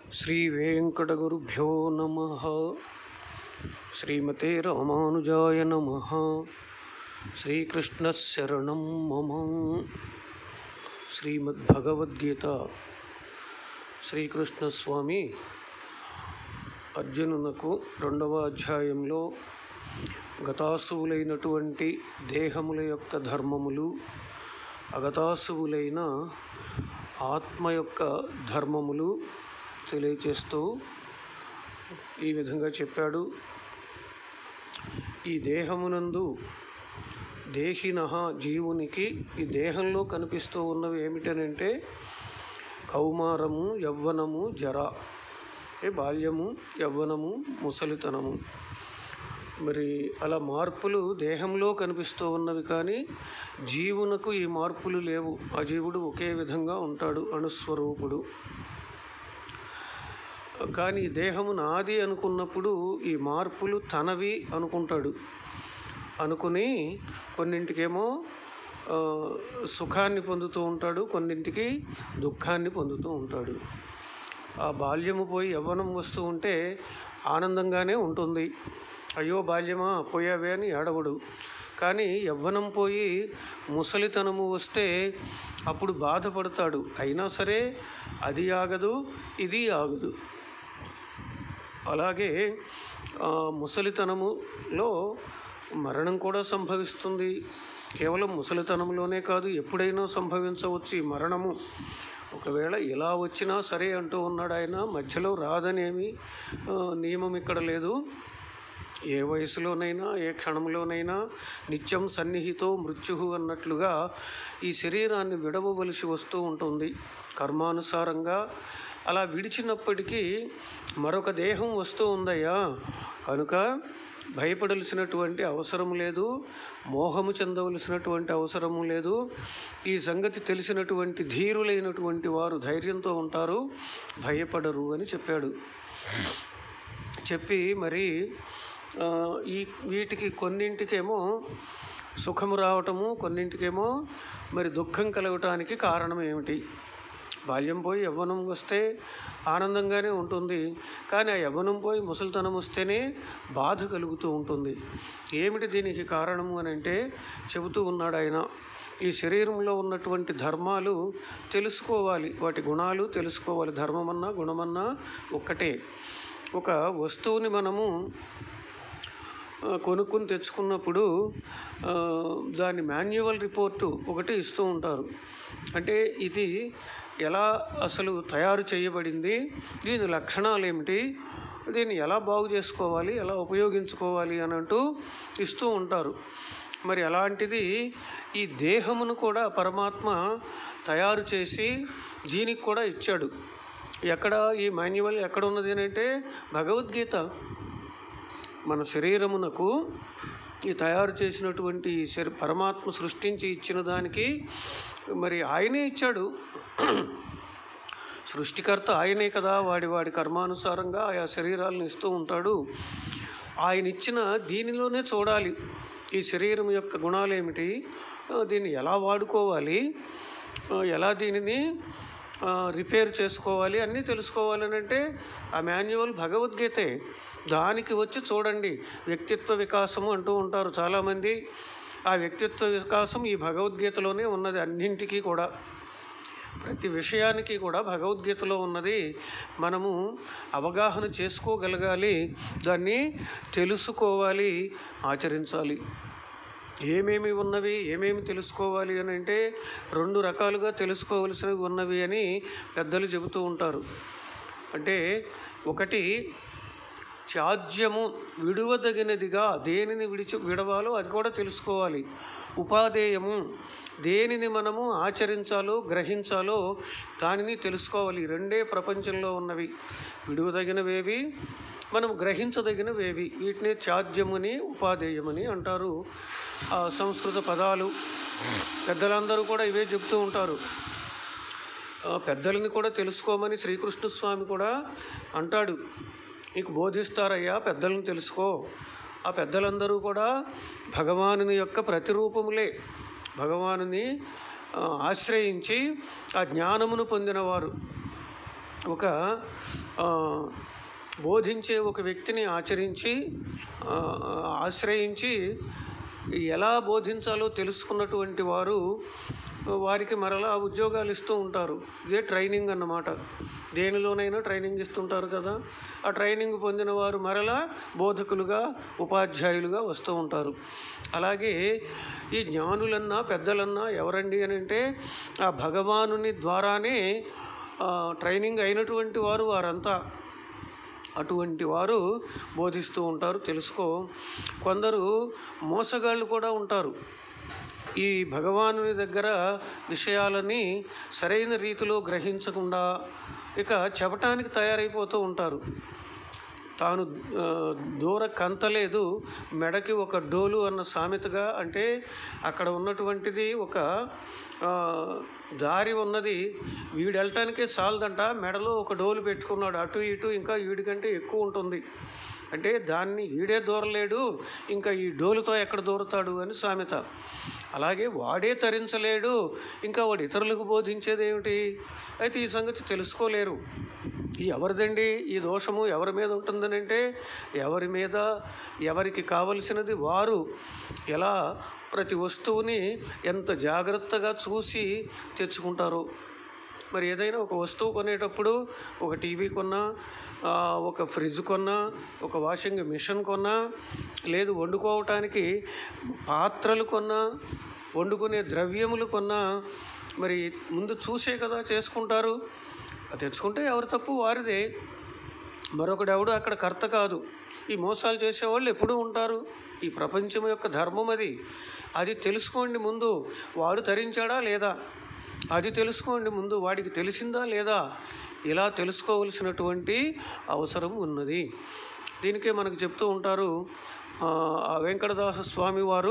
శ్రీ వెంకటగురుభ్యో నమ శ్రీమతే రామానుజాయ నమ శ్రీకృష్ణశరణం మమ శ్రీమద్భగవద్గీత శ్రీకృష్ణస్వామి అర్జునునకు రెండవ అధ్యాయంలో గతాసువులైనటువంటి దేహముల యొక్క ధర్మములు అగతాసువులైన ఆత్మ యొక్క ధర్మములు తెలియచేస్తూ ఈ విధంగా చెప్పాడు ఈ దేహమునందు దేహిన జీవునికి ఈ దేహంలో కనిపిస్తూ ఉన్నవి ఏమిటనంటే కౌమారము యవ్వనము జర అంటే బాల్యము యవ్వనము ముసలితనము మరి అలా మార్పులు దేహంలో కనిపిస్తూ ఉన్నవి కానీ జీవునకు ఈ మార్పులు లేవు ఆ జీవుడు ఒకే విధంగా ఉంటాడు అణుస్వరూపుడు కానీ దేహము నాది అనుకున్నప్పుడు ఈ మార్పులు తనవి అనుకుంటాడు అనుకుని కొన్నింటికేమో ఆ, సుఖాన్ని పొందుతూ ఉంటాడు కొన్నింటికి దుఃఖాన్ని పొందుతూ ఉంటాడు ఆ బాల్యము పోయి యవ్వనం వస్తూ ఉంటే ఆనందంగానే ఉంటుంది అయ్యో బాల్యమా పోయావే అని ఏడవడు కానీ యవ్వనం పోయి ముసలితనము వస్తే అప్పుడు బాధపడతాడు అయినా సరే అది ఆగదు ఇది ఆగదు అలాగే ఆ, ముసలితనములో మరణం కూడా సంభవిస్తుంది కేవలం ముసలితనంలోనే కాదు ఎప్పుడైనా సంభవించవచ్చు ఈ మరణము ఒకవేళ ఇలా వచ్చినా సరే అంటూ ఉన్నాడు ఆయన మధ్యలో రాదనేమి ఆ, నియమం ఇక్కడ లేదు ఏ వయసులోనైనా ఏ క్షణంలోనైనా నిత్యం సన్నిహితో మృత్యు అన్నట్లుగా ఈ శరీరాన్ని విడవవలసి వస్తూ ఉంటుంది కర్మానుసారంగా అలా విడిచినప్పటికీ మరొక దేహం వస్తూ ఉందయ్యా కనుక భయపడవలసినటువంటి అవసరం లేదు మోహము చెందవలసినటువంటి అవసరము లేదు ఈ సంగతి తెలిసినటువంటి ధీరులైనటువంటి వారు ధైర్యంతో ఉంటారు భయపడరు అని చెప్పాడు చెప్పి మరి ఆ, ఈ వీటికి కొన్నింటికేమో సుఖము రావటము కొన్నింటికేమో మరి దుఃఖం కలగటానికి కారణం ఏమిటి బాల్యం పోయి యవ్వనం వస్తే ఆనందంగానే ఉంటుంది కానీ ఆ యవ్వనం పోయి ముసలితనం వస్తేనే బాధ కలుగుతూ ఉంటుంది ఏమిటి దీనికి కారణము అని అంటే చెబుతూ ఉన్నాడు ఆయన ఈ శరీరంలో ఉన్నటువంటి ధర్మాలు తెలుసుకోవాలి వాటి గుణాలు తెలుసుకోవాలి ధర్మమన్నా గుణమన్నా ఒక్కటే ఒక వస్తువుని మనము ఆ, కొనుక్కుని తెచ్చుకున్నప్పుడు ఆ, దాని మాన్యువల్ రిపోర్టు ఒకటి ఇస్తూ ఉంటారు అంటే ఇది ఎలా అసలు తయారు చేయబడింది దీని లక్షణాలు ఏమిటి దీన్ని ఎలా బాగు చేసుకోవాలి ఎలా ఉపయోగించుకోవాలి అని అంటూ ఇస్తూ ఉంటారు మరి అలాంటిది ఈ దేహమును కూడా పరమాత్మ తయారు చేసి దీనికి కూడా ఇచ్చాడు ఎక్కడ ఈ మాన్యువల్ ఎక్కడ ఉన్నది అని అంటే భగవద్గీత మన శరీరమునకు ఈ తయారు చేసినటువంటి ఈ శరీ పరమాత్మ సృష్టించి ఇచ్చిన దానికి మరి ఆయనే ఇచ్చాడు సృష్టికర్త ఆయనే కదా వాడి వాడి కర్మానుసారంగా ఆయా శరీరాలను ఇస్తూ ఉంటాడు ఆయన ఇచ్చిన దీనిలోనే చూడాలి ఈ శరీరం యొక్క గుణాలు ఏమిటి ఆ, దీన్ని ఎలా వాడుకోవాలి ఆ, ఎలా దీనిని ఆ, రిపేర్ చేసుకోవాలి అన్నీ తెలుసుకోవాలని అంటే ఆ మాన్యువల్ భగవద్గీతే దానికి వచ్చి చూడండి వ్యక్తిత్వ వికాసము అంటూ ఉంటారు చాలామంది ఆ వ్యక్తిత్వ వికాసం ఈ భగవద్గీతలోనే ఉన్నది అన్నింటికీ కూడా ప్రతి విషయానికి కూడా భగవద్గీతలో ఉన్నది మనము అవగాహన చేసుకోగలగాలి దాన్ని తెలుసుకోవాలి ఆచరించాలి ఏమేమి ఉన్నవి ఏమేమి తెలుసుకోవాలి అని అంటే రెండు రకాలుగా తెలుసుకోవలసినవి ఉన్నవి అని పెద్దలు చెబుతూ ఉంటారు అంటే ఒకటి త్యాజ్యము విడువదగినదిగా దేనిని విడిచి విడవాలో అది కూడా తెలుసుకోవాలి ఉపాధేయము దేనిని మనము ఆచరించాలో గ్రహించాలో దానిని తెలుసుకోవాలి ఈ రెండే ప్రపంచంలో ఉన్నవి విడువదగినవేవి మనం గ్రహించదగినవేవి వీటిని త్యాజ్యమని ఉపాధేయమని అంటారు ఆ సంస్కృత పదాలు పెద్దలందరూ కూడా ఇవే చెప్తూ ఉంటారు ఆ, పెద్దలని కూడా తెలుసుకోమని శ్రీకృష్ణ స్వామి కూడా అంటాడు నీకు బోధిస్తారయ్యా పెద్దలను తెలుసుకో ఆ పెద్దలందరూ కూడా భగవానుని యొక్క ప్రతిరూపములే భగవానుని ఆ, ఆశ్రయించి ఆ జ్ఞానమును పొందినవారు ఒక ఆ, బోధించే ఒక వ్యక్తిని ఆచరించి ఆ, ఆశ్రయించి ఎలా బోధించాలో తెలుసుకున్నటువంటి వారు వారికి మరలా ఉద్యోగాలు ఇస్తూ ఉంటారు ఇదే ట్రైనింగ్ అన్నమాట దేనిలోనైనా ట్రైనింగ్ ఇస్తుంటారు కదా ఆ ట్రైనింగ్ పొందిన వారు మరలా బోధకులుగా ఉపాధ్యాయులుగా వస్తూ ఉంటారు అలాగే ఈ జ్ఞానులన్నా పెద్దలన్నా ఎవరండి అని అంటే ఆ భగవానుని ద్వారానే ఆ, ట్రైనింగ్ అయినటువంటి వారు వారంతా అటువంటి వారు బోధిస్తూ ఉంటారు తెలుసుకో కొందరు మోసగాళ్ళు కూడా ఉంటారు ఈ భగవానుని దగ్గర విషయాలని సరైన రీతిలో గ్రహించకుండా ఇక చెప్పటానికి తయారైపోతూ ఉంటారు తాను ఆ, దూర కంతలేదు మెడకి ఒక డోలు అన్న సామెతగా అంటే అక్కడ ఉన్నటువంటిది ఒక ఆ, దారి ఉన్నది వీడు వెళ్ళటానికే చాలదంట మెడలో ఒక డోలు పెట్టుకున్నాడు అటు ఇటు ఇంకా వీడికంటే ఎక్కువ ఉంటుంది అంటే దాన్ని వీడే దూరలేడు ఇంకా ఈ డోలుతో ఎక్కడ దూరతాడు అని సామెత అలాగే వాడే తరించలేడు ఇంకా వాడు ఇతరులకు బోధించేది ఏమిటి అయితే ఈ సంగతి తెలుసుకోలేరు ఈ ఎవరిదండి ఈ దోషము ఎవరి మీద ఉంటుందని అంటే ఎవరి మీద ఎవరికి కావలసినది వారు ఎలా ప్రతి వస్తువుని ఎంత జాగ్రత్తగా చూసి తెచ్చుకుంటారో మరి ఏదైనా ఒక వస్తువు కొనేటప్పుడు ఒక టీవీ కొన్నా ఆ, ఒక ఫ్రిడ్జ్ కొన్నా ఒక వాషింగ్ మిషన్ కొన్నా లేదు వండుకోవటానికి పాత్రలు కొన్నా వండుకునే ద్రవ్యములు కొన్నా మరి ముందు చూసే కదా చేసుకుంటారు అది తెచ్చుకుంటే ఎవరి తప్పు వారిదే మరొకడెవడు అక్కడ కర్త కాదు ఈ మోసాలు చేసేవాళ్ళు ఎప్పుడూ ఉంటారు ఈ ప్రపంచం యొక్క ధర్మం అది అది తెలుసుకోండి ముందు వాడు తరించాడా లేదా అది తెలుసుకోండి ముందు వాడికి తెలిసిందా లేదా ఇలా తెలుసుకోవలసినటువంటి అవసరం ఉన్నది దీనికే మనకు చెప్తూ ఉంటారు ఆ, ఆ వెంకటదాస స్వామి వారు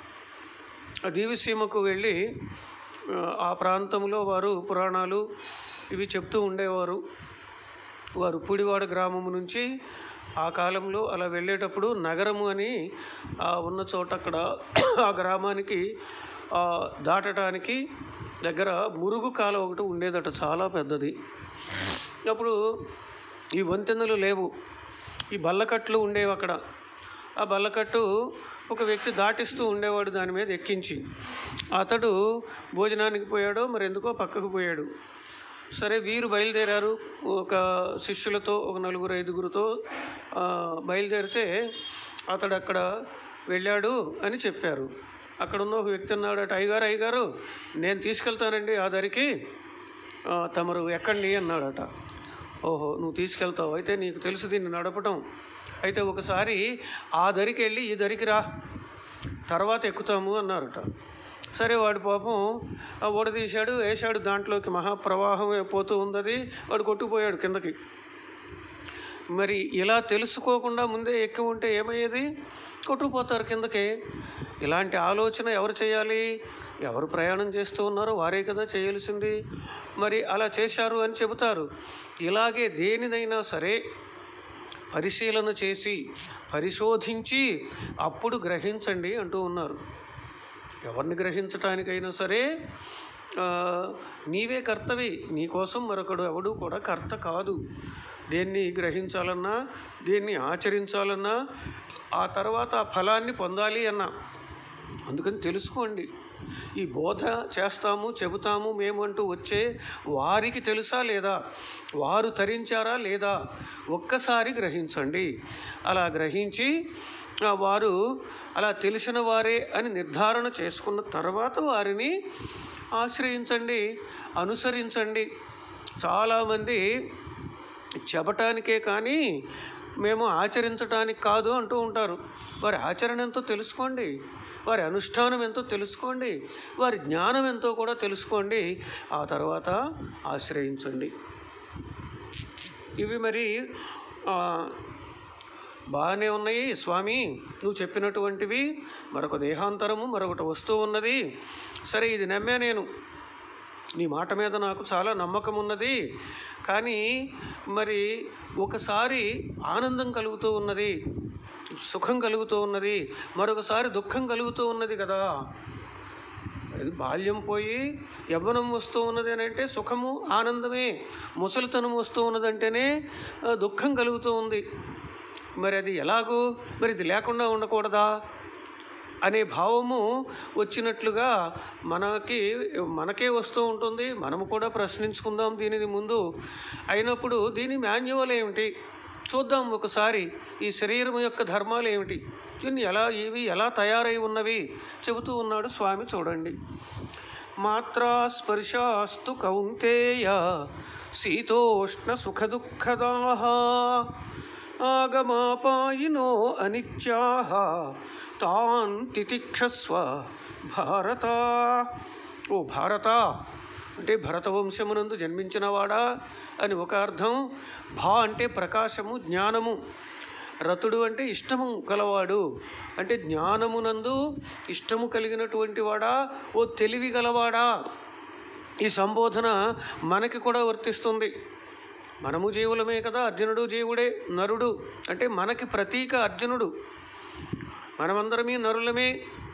ఆ దీవిసీమకు వెళ్ళి ఆ, ఆ ప్రాంతంలో వారు పురాణాలు ఇవి చెప్తూ ఉండేవారు వారు పుడివాడ గ్రామము నుంచి ఆ కాలంలో అలా వెళ్ళేటప్పుడు నగరము అని ఆ, ఉన్న చోట అక్కడ ఆ గ్రామానికి ఆ, దాటడానికి దగ్గర మురుగు కాలం ఒకటి ఉండేదట చాలా పెద్దది అప్పుడు ఈ వంతెనలు లేవు ఈ బల్లకట్లు ఉండేవి అక్కడ ఆ బల్లకట్టు ఒక వ్యక్తి దాటిస్తూ ఉండేవాడు దాని మీద ఎక్కించి అతడు భోజనానికి పోయాడో మరి ఎందుకో పక్కకు పోయాడు సరే వీరు బయలుదేరారు ఒక శిష్యులతో ఒక నలుగురు ఐదుగురితో ఆ, బయలుదేరితే అతడు అక్కడ వెళ్ళాడు అని చెప్పారు అక్కడ ఉన్న ఒక వ్యక్తి అన్నాడట అయ్యగారు అయ్యగారు నేను తీసుకెళ్తానండి ఆ దరికి ఆ, తమరు ఎక్కండి అన్నాడట ఓహో నువ్వు తీసుకెళ్తావు అయితే నీకు తెలుసు దీన్ని నడపటం అయితే ఒకసారి ఆ దరికి వెళ్ళి ఈ దరికి రా తర్వాత ఎక్కుతాము అన్నారట సరే వాడు పాపం ఆ ఓడ తీశాడు వేశాడు దాంట్లోకి మహాప్రవాహం పోతూ ఉన్నది వాడు కొట్టుకుపోయాడు కిందకి మరి ఇలా తెలుసుకోకుండా ముందే ఎక్కి ఉంటే ఏమయ్యేది కొట్టుకుపోతారు కిందకి ఇలాంటి ఆలోచన ఎవరు చేయాలి ఎవరు ప్రయాణం చేస్తూ ఉన్నారో వారే కదా చేయాల్సింది మరి అలా చేశారు అని చెబుతారు ఇలాగే దేనినైనా సరే పరిశీలన చేసి పరిశోధించి అప్పుడు గ్రహించండి అంటూ ఉన్నారు ఎవరిని గ్రహించటానికైనా సరే ఆ, నీవే కర్తవి నీకోసం మరొకడు ఎవడు కూడా కర్త కాదు దేన్ని గ్రహించాలన్నా దేన్ని ఆచరించాలన్నా ఆ తర్వాత ఆ ఫలాన్ని పొందాలి అన్నా అందుకని తెలుసుకోండి ఈ బోధ చేస్తాము చెబుతాము మేము అంటూ వచ్చే వారికి తెలుసా లేదా వారు తరించారా లేదా ఒక్కసారి గ్రహించండి అలా గ్రహించి ఆ, వారు అలా తెలిసిన వారే అని నిర్ధారణ చేసుకున్న తర్వాత వారిని ఆశ్రయించండి అనుసరించండి చాలామంది చెప్పటానికే కానీ మేము ఆచరించటానికి కాదు అంటూ ఉంటారు వారి ఆచరణ ఎంతో తెలుసుకోండి వారి అనుష్ఠానం ఎంతో తెలుసుకోండి వారి జ్ఞానం ఎంతో కూడా తెలుసుకోండి ఆ తర్వాత ఆశ్రయించండి ఇవి మరి ఆ, బాగానే ఉన్నాయి స్వామి నువ్వు చెప్పినటువంటివి మరొక దేహాంతరము మరొకటి వస్తువు ఉన్నది సరే ఇది నమ్మా నేను నీ మాట మీద నాకు చాలా నమ్మకం ఉన్నది కానీ మరి ఒకసారి ఆనందం కలుగుతూ ఉన్నది సుఖం కలుగుతూ ఉన్నది మరొకసారి దుఃఖం కలుగుతూ ఉన్నది కదా అది బాల్యం పోయి యవ్వనం వస్తూ ఉన్నది అని అంటే సుఖము ఆనందమే ముసలితనం వస్తూ ఉన్నదంటేనే ఆ, దుఃఖం కలుగుతూ ఉంది మరి అది ఎలాగూ మరి ఇది లేకుండా ఉండకూడదా అనే భావము వచ్చినట్లుగా మనకి మనకే వస్తూ ఉంటుంది మనము కూడా ప్రశ్నించుకుందాం దీనిని ముందు అయినప్పుడు దీని మాన్యువల్ ఏమిటి చూద్దాం ఒకసారి ఈ శరీరం యొక్క ధర్మాలు ఏమిటి ఇవన్నీ ఎలా ఇవి ఎలా తయారై ఉన్నవి చెబుతూ ఉన్నాడు స్వామి చూడండి మాత్రా స్పర్శాస్తు కౌంతేయ శీతోష్ణ సుఖదుఃఖదా ఆగమాపాయినో అనిత్యాహ తాన్ తితిక్షస్వ భారత ఓ భారత అంటే భరతవంశమునందు జన్మించినవాడా అని ఒక అర్థం భా అంటే ప్రకాశము జ్ఞానము రతుడు అంటే ఇష్టము గలవాడు అంటే జ్ఞానమునందు ఇష్టము కలిగినటువంటి వాడా ఓ తెలివి గలవాడా ఈ సంబోధన మనకి కూడా వర్తిస్తుంది మనము జీవులమే కదా అర్జునుడు జీవుడే నరుడు అంటే మనకి ప్రతీక అర్జునుడు మనమందరమీ నరులమే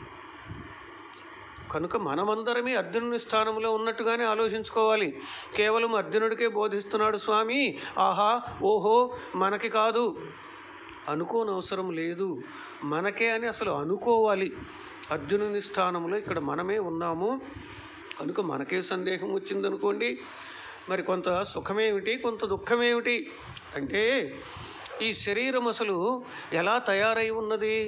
కనుక మనమందరమే అర్జునుని స్థానంలో ఉన్నట్టుగానే ఆలోచించుకోవాలి కేవలం అర్జునుడికే బోధిస్తున్నాడు స్వామి ఆహా ఓహో మనకి కాదు అనుకోనవసరం లేదు మనకే అని అసలు అనుకోవాలి అర్జునుని స్థానంలో ఇక్కడ మనమే ఉన్నాము కనుక మనకే సందేహం వచ్చిందనుకోండి మరి కొంత సుఖమేమిటి కొంత దుఃఖమేమిటి అంటే ఈ శరీరం అసలు ఎలా తయారై ఉన్నది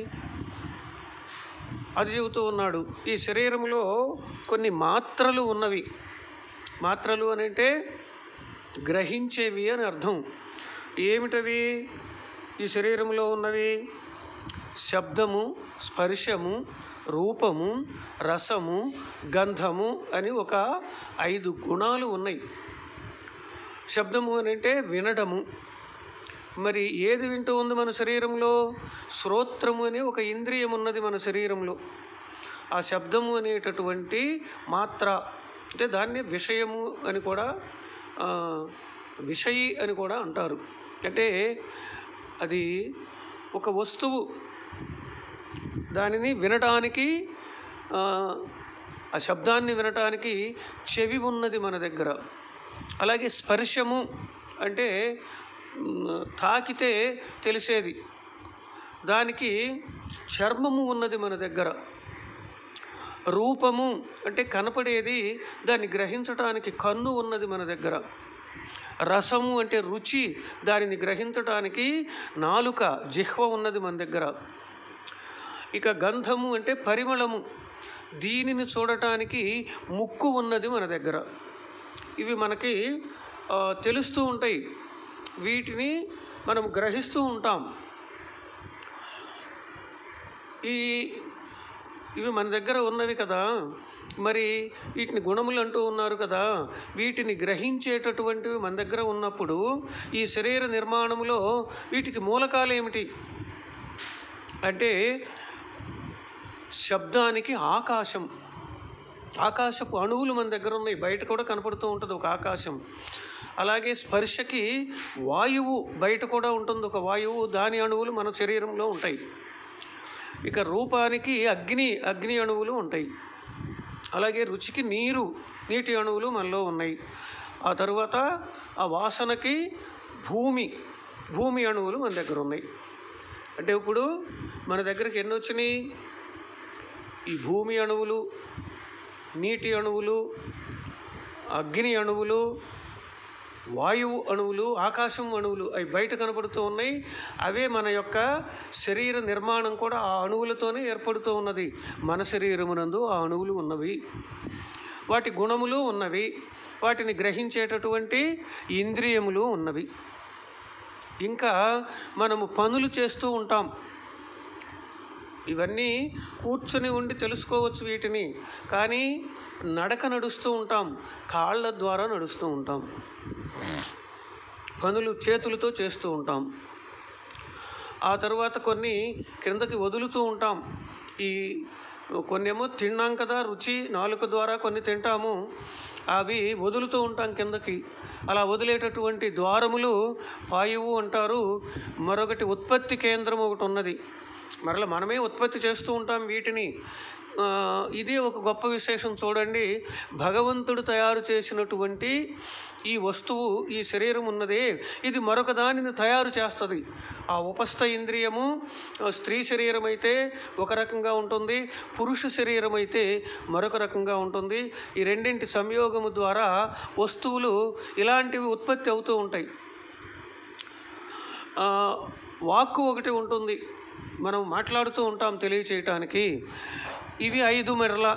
అది చెబుతూ ఉన్నాడు ఈ శరీరంలో కొన్ని మాత్రలు ఉన్నవి మాత్రలు అని అంటే గ్రహించేవి అని అర్థం ఏమిటవి ఈ శరీరంలో ఉన్నవి శబ్దము స్పర్శము రూపము రసము గంధము అని ఒక ఐదు గుణాలు ఉన్నాయి శబ్దము అని అంటే వినడము మరి ఏది వింటూ ఉంది మన శరీరంలో శ్రోత్రము అనే ఒక ఇంద్రియం ఉన్నది మన శరీరంలో ఆ శబ్దము అనేటటువంటి మాత్ర అంటే దాన్ని విషయము అని కూడా ఆ, విషయి అని కూడా అంటారు అంటే అది ఒక వస్తువు దానిని వినటానికి ఆ, ఆ శబ్దాన్ని వినటానికి చెవి ఉన్నది మన దగ్గర అలాగే స్పర్శము అంటే మ్, తాకితే తెలిసేది దానికి చర్మము ఉన్నది మన దగ్గర రూపము అంటే కనపడేది దాన్ని గ్రహించటానికి కన్ను ఉన్నది మన దగ్గర రసము అంటే రుచి దానిని గ్రహించటానికి నాలుక జిహ్వ ఉన్నది మన దగ్గర ఇక గంధము అంటే పరిమళము దీనిని చూడటానికి ముక్కు ఉన్నది మన దగ్గర ఇవి మనకి ఆ, తెలుస్తూ ఉంటాయి వీటిని మనం గ్రహిస్తూ ఉంటాం ఈ ఇవి మన దగ్గర ఉన్నవి కదా మరి వీటిని గుణములు అంటూ ఉన్నారు కదా వీటిని గ్రహించేటటువంటివి మన దగ్గర ఉన్నప్పుడు ఈ శరీర నిర్మాణంలో వీటికి మూలకాలు ఏమిటి అంటే శబ్దానికి ఆకాశం ఆకాశపు అణువులు మన దగ్గర ఉన్నాయి బయట కూడా కనపడుతూ ఉంటుంది ఒక ఆకాశం అలాగే స్పర్శకి వాయువు బయట కూడా ఉంటుంది ఒక వాయువు దాని అణువులు మన శరీరంలో ఉంటాయి ఇక రూపానికి అగ్ని అగ్ని అణువులు ఉంటాయి అలాగే రుచికి నీరు నీటి అణువులు మనలో ఉన్నాయి ఆ తరువాత ఆ వాసనకి భూమి భూమి అణువులు మన దగ్గర ఉన్నాయి అంటే ఇప్పుడు మన దగ్గరికి ఎన్ని వచ్చినాయి ఈ భూమి అణువులు నీటి అణువులు అగ్ని అణువులు వాయువు అణువులు ఆకాశం అణువులు అవి బయట కనపడుతూ ఉన్నాయి అవే మన యొక్క శరీర నిర్మాణం కూడా ఆ అణువులతోనే ఏర్పడుతూ ఉన్నది మన శరీరమునందు ఆ అణువులు ఉన్నవి వాటి గుణములు ఉన్నవి వాటిని గ్రహించేటటువంటి ఇంద్రియములు ఉన్నవి ఇంకా మనము పనులు చేస్తూ ఉంటాం ఇవన్నీ కూర్చొని ఉండి తెలుసుకోవచ్చు వీటిని కానీ నడక నడుస్తూ ఉంటాం కాళ్ళ ద్వారా నడుస్తూ ఉంటాం పనులు చేతులతో చేస్తూ ఉంటాం ఆ తర్వాత కొన్ని క్రిందకి వదులుతూ ఉంటాం ఈ కొన్నేమో తిన్నాం కదా రుచి నాలుక ద్వారా కొన్ని తింటాము అవి వదులుతూ ఉంటాం కిందకి అలా వదిలేటటువంటి ద్వారములు వాయువు అంటారు మరొకటి ఉత్పత్తి కేంద్రం ఒకటి ఉన్నది మరలా మనమే ఉత్పత్తి చేస్తూ ఉంటాం వీటిని ఆ, ఇది ఒక గొప్ప విశేషం చూడండి భగవంతుడు తయారు చేసినటువంటి ఈ వస్తువు ఈ శరీరం ఉన్నదే ఇది మరొక దానిని తయారు చేస్తుంది ఆ ఉపస్థ ఇంద్రియము ఆ, స్త్రీ శరీరం అయితే ఒక రకంగా ఉంటుంది పురుష శరీరం అయితే మరొక రకంగా ఉంటుంది ఈ రెండింటి సంయోగము ద్వారా వస్తువులు ఇలాంటివి ఉత్పత్తి అవుతూ ఉంటాయి ఆ, వాక్కు ఒకటి ఉంటుంది మనం మాట్లాడుతూ ఉంటాం తెలియచేయటానికి ఇవి ఐదు మెరల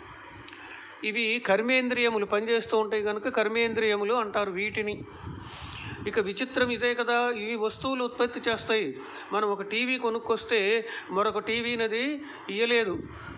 ఇవి కర్మేంద్రియములు పనిచేస్తూ ఉంటాయి కనుక కర్మేంద్రియములు అంటారు వీటిని ఇక విచిత్రం ఇదే కదా ఈ వస్తువులు ఉత్పత్తి చేస్తాయి మనం ఒక టీవీ కొనుక్కొస్తే మరొక టీవీనది ఇయ్యలేదు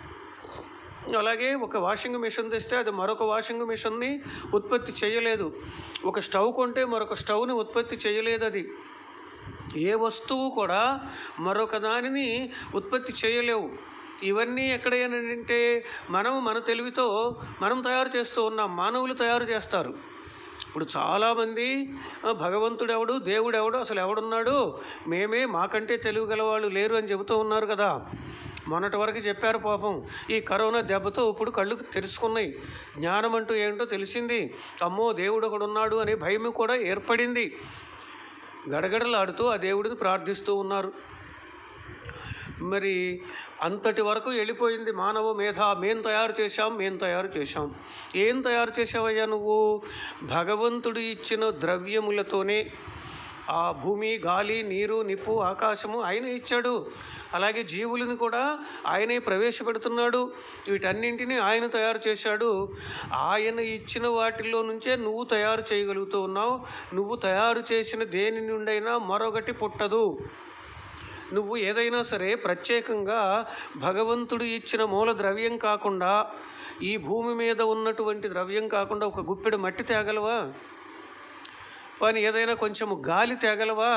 అలాగే ఒక వాషింగ్ మిషన్ తెస్తే అది మరొక వాషింగ్ మిషన్ని ఉత్పత్తి చేయలేదు ఒక స్టవ్ కొంటే మరొక స్టవ్ని ఉత్పత్తి చేయలేదు అది ఏ వస్తువు కూడా మరొక దానిని ఉత్పత్తి చేయలేవు ఇవన్నీ ఎక్కడైనంటే మనం మన తెలివితో మనం తయారు చేస్తూ ఉన్నాం మానవులు తయారు చేస్తారు ఇప్పుడు చాలామంది "ఆ, భగవంతుడు ఎవడు దేవుడు ఎవడు అసలు ఎవడున్నాడు మేమే మాకంటే తెలివి గలవాళ్ళు లేరు అని చెబుతూ ఉన్నారు కదా మొన్నటి వరకు చెప్పారు పాపం ఈ కరోనా దెబ్బతో ఇప్పుడు కళ్ళు తెరుచుకున్నాయి జ్ఞానం అంటూ ఏంటో తెలిసింది అమ్మో దేవుడు ఒకడున్నాడు అనే భయం కూడా ఏర్పడింది గడగడలాడుతూ ఆ దేవుడిని ప్రార్థిస్తూ ఉన్నారు మరి అంతటి వరకు వెళ్ళిపోయింది మానవ మేధ మేం తయారు చేశాం మేం తయారు చేశాం ఏం తయారు చేసావయ్యా నువ్వు భగవంతుడు ఇచ్చిన ద్రవ్యములతోనే ఆ భూమి గాలి నీరు నిప్పు ఆకాశము ఆయన ఇచ్చాడు అలాగే జీవులను కూడా ఆయనే ప్రవేశపెడుతున్నాడు వీటన్నింటినీ ఆయన తయారు చేశాడు ఆయన ఇచ్చిన వాటిల్లో నుంచే నువ్వు తయారు చేయగలుగుతూ ఉన్నావు నువ్వు తయారు చేసిన దేని నుండైనా మరొకటి పుట్టదు నువ్వు ఏదైనా సరే ప్రత్యేకంగా భగవంతుడు ఇచ్చిన మూల ద్రవ్యం కాకుండా ఈ భూమి మీద ఉన్నటువంటి ద్రవ్యం కాకుండా ఒక గుప్పెడు మట్టి తేగలవా కానీ ఏదైనా కొంచెము గాలి తేగలవా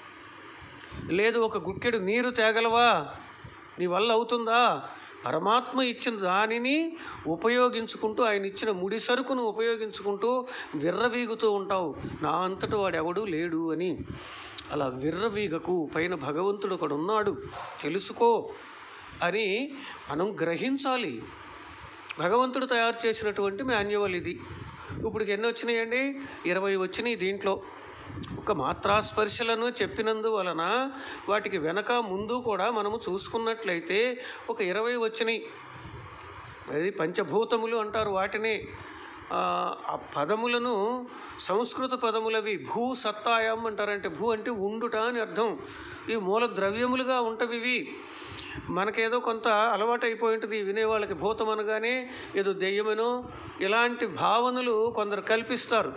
లేదు ఒక గుక్కెడు నీరు తేగలవా నీ వల్ల అవుతుందా పరమాత్మ ఇచ్చిన దానిని ఉపయోగించుకుంటూ ఆయన ఇచ్చిన ముడి సరుకును ఉపయోగించుకుంటూ విర్రవీగుతూ ఉంటావు నా అంతట వాడెవడూ లేడు అని అలా విర్రవీగకు పైన భగవంతుడు ఒకడు ఉన్నాడు తెలుసుకో అని మనం గ్రహించాలి భగవంతుడు తయారు చేసినటువంటి మాన్యువల్ ఇది ఇప్పుడు ఎన్ని వచ్చినాయండి ఇరవై వచ్చినాయి దీంట్లో ఒక మాత్రాస్పర్శలను చెప్పినందువలన వాటికి వెనక ముందు కూడా మనము చూసుకున్నట్లయితే ఒక ఇరవై వచ్చినాయి అది పంచభూతములు అంటారు వాటిని ఆ ఆ పదములను సంస్కృత పదములవి భూ సత్తాయం అంటారంటే భూ అంటే ఉండుట అని అర్థం ఇవి మూల ద్రవ్యములుగా ఉంటవి ఇవి మనకేదో కొంత అలవాటు అయిపోయి ఉంటుంది ఈ వినేవాళ్ళకి భూతం అనగానే ఏదో దెయ్యమనో ఇలాంటి భావనలు కొందరు కల్పిస్తారు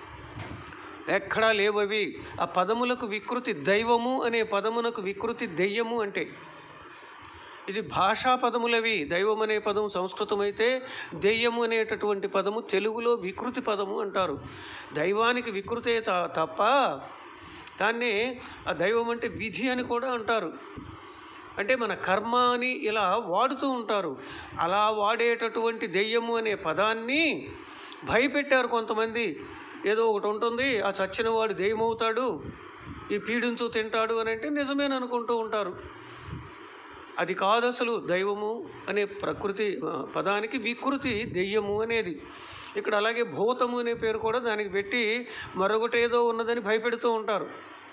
ఎక్కడా లేవు అవి ఆ పదములకు వికృతి దైవము అనే పదమునకు వికృతి దెయ్యము అంటే ఇది భాషా పదములవి దైవం అనే పదం సంస్కృతం అయితే దెయ్యము అనేటటువంటి పదము తెలుగులో వికృతి పదము అంటారు దైవానికి వికృతే త- తప్ప దాన్ని ఆ దైవం అంటే విధి అని కూడా అంటారు అంటే మన కర్మ అని ఇలా వాడుతూ ఉంటారు అలా వాడేటటువంటి దెయ్యము అనే పదాన్ని భయపెట్టారు కొంతమంది ఏదో ఒకటి ఉంటుంది ఆ చచ్చిన వాడు దెయ్యమవుతాడు ఈ పీడించు తింటాడు అని అంటే నిజమేననుకుంటూ ఉంటారు అది కాదు అసలు దైవము అనే ప్రకృతి ఆ, పదానికి వికృతి దెయ్యము అనేది ఇక్కడ అలాగే భూతము అనే పేరు కూడా దానికి పెట్టి మరొకటి ఏదో ఉన్నదని భయపెడుతూ ఉంటారు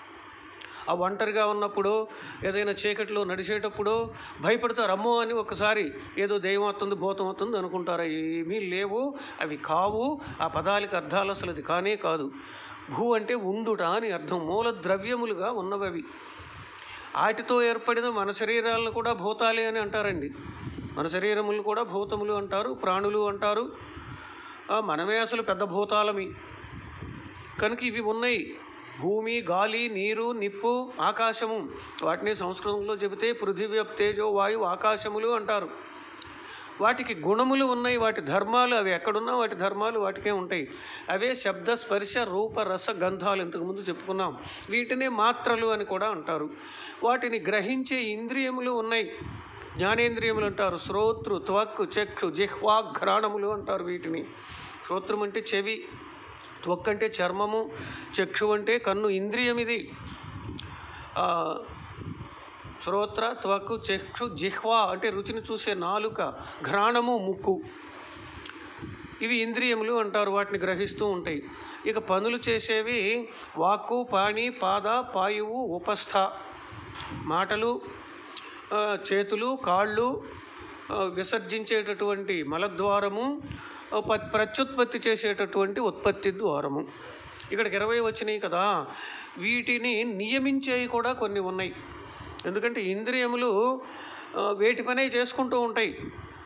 ఆ ఒంటరిగా ఉన్నప్పుడు ఏదైనా చీకటిలో నడిచేటప్పుడు భయపడతారు అమ్మో అని ఒకసారి ఏదో దెయ్యం వస్తుంది భూతం వస్తుంది అనుకుంటారు ఏమీ లేవు అవి కావు ఆ పదాలకి అర్థాలు అసలు అది కానే కాదు భూ అంటే ఉండుట అని అర్థం మూల ద్రవ్యములుగా ఉన్నవి అవి వాటితో ఏర్పడిన మన శరీరాలను కూడా భూతాలే అని అంటారండి మన శరీరములు కూడా భూతములు అంటారు ప్రాణులు అంటారు ఆ, మనమే అసలు పెద్ద భూతాలమి కనుక ఇవి ఉన్నాయి భూమి గాలి నీరు నిప్పు ఆకాశము వాటిని సంస్కృతంలో చెబితే పృథివీ తేజో వాయువు ఆకాశములు అంటారు వాటికి గుణములు ఉన్నాయి వాటి ధర్మాలు అవి ఎక్కడున్నా వాటి ధర్మాలు వాటికే ఉంటాయి అవే శబ్ద స్పర్శ రూప రస గంధాలు ఇంతకుముందు చెప్పుకున్నాం వీటినే మాత్రలు అని కూడా అంటారు వాటిని గ్రహించే ఇంద్రియములు ఉన్నాయి జ్ఞానేంద్రియములు అంటారు శ్రోత్రు త్వక్కు చక్షు జిహ్వా ఘ్రాణములు అంటారు వీటిని శ్రోత్రం అంటే చెవి త్వక్ అంటే చర్మము చక్షు అంటే కన్ను ఇంద్రియం ఇది ఆ, శ్రోత్ర త్వకు చక్షు జిహ్వ అంటే రుచిని చూసే నాలుక ఘ్రాణము ముక్కు ఇవి ఇంద్రియములు అంటారు వాటిని గ్రహిస్తూ ఉంటాయి ఇక పనులు చేసేవి వాక్కు పాణి పాద పాయువు ఉపస్థ మాటలు ఆ, చేతులు కాళ్ళు ఆ, విసర్జించేటటువంటి మలద్వారము ఆ, ప- ప్రత్యుత్పత్తి చేసేటటువంటి ఉత్పత్తి ద్వారము ఇక్కడికి ఇరవై వచ్చినాయి కదా వీటిని నియమించేవి కూడా కొన్ని ఉన్నాయి ఎందుకంటే ఇంద్రియములు ఆ, వేటి పనే చేసుకుంటూ ఉంటాయి